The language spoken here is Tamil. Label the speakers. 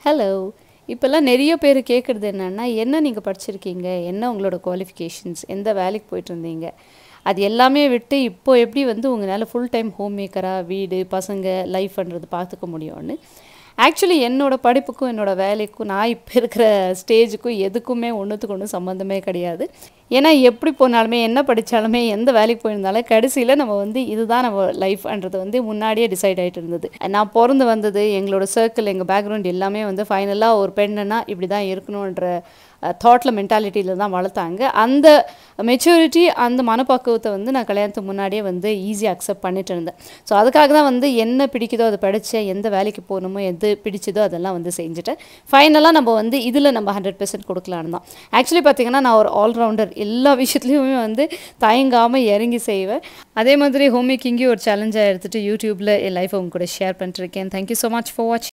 Speaker 1: ஹலோ இப்போல்லாம் நிறைய பேர் கேட்குறது என்னென்னா என்ன நீங்கள் படிச்சிருக்கீங்க என்ன உங்களோட குவாலிஃபிகேஷன்ஸ் எந்த வேலைக்கு போயிட்டு இருந்தீங்க அது எல்லாமே விட்டு இப்போ எப்படி வந்து உங்களால் ஃபுல் டைம் ஹோம் மேக்கராக வீடு பசங்க லைஃப்ன்றது பார்த்துக்க முடியும்னு ஆக்சுவலி என்னோட படிப்புக்கும் என்னோட வேலைக்கும் நான் இப்போ இருக்கிற ஸ்டேஜுக்கும் எதுக்குமே ஒன்றுத்துக்கு ஒன்றும் சம்மந்தமே கிடையாது ஏன்னா எப்படி போனாலுமே என்ன படித்தாலுமே எந்த வேலைக்கு போயிருந்தாலும் கடைசியில் நம்ம வந்து இதுதான் நம்ம லைஃப்ன்றது வந்து முன்னாடியே டிசைட் ஆகிட்டு இருந்தது நான் பிறந்து வந்தது எங்களோட சர்க்கிள் எங்கள் பேக்ரவுண்ட் எல்லாமே வந்து ஃபைனலாக ஒரு பெண்ணுன்னா இப்படி தான் இருக்கணுன்ற தாட்டில் மென்டாலிட்டியில் தான் வளர்த்தாங்க அந்த மெச்சூரிட்டி அந்த மனப்பக்குவத்தை வந்து நான் கல்யாணத்துக்கு முன்னாடியே வந்து ஈஸியாக அக்செப்ட் பண்ணிட்டு இருந்தேன் ஸோ அதுக்காக தான் வந்து என்ன பிடிக்குதோ அதை படித்தேன் எந்த வேலைக்கு போகணுமோ எது பிடிச்சதோ அதெல்லாம் வந்து செஞ்சுட்டேன் ஃபைனலாக நம்ம வந்து இதில் நம்ம ஹண்ட்ரட் பெர்சன்ட் கொடுக்கலான்னு தான் ஆக்சுவலி பார்த்தீங்கன்னா நான் ஒரு ஆல்ரவுண்டர் எல்லா விஷயத்துலையுமே வந்து தயங்காமல் இறங்கி செய்வேன் அதே மாதிரி ஹோம் மேக்கிங்கையும் ஒரு சேலஞ்சாக எடுத்துகிட்டு யூடியூப்பில் என் லைஃப் உங்க கூட ஷேர் பண்ணிட்டுருக்கேன் thank you so much for watch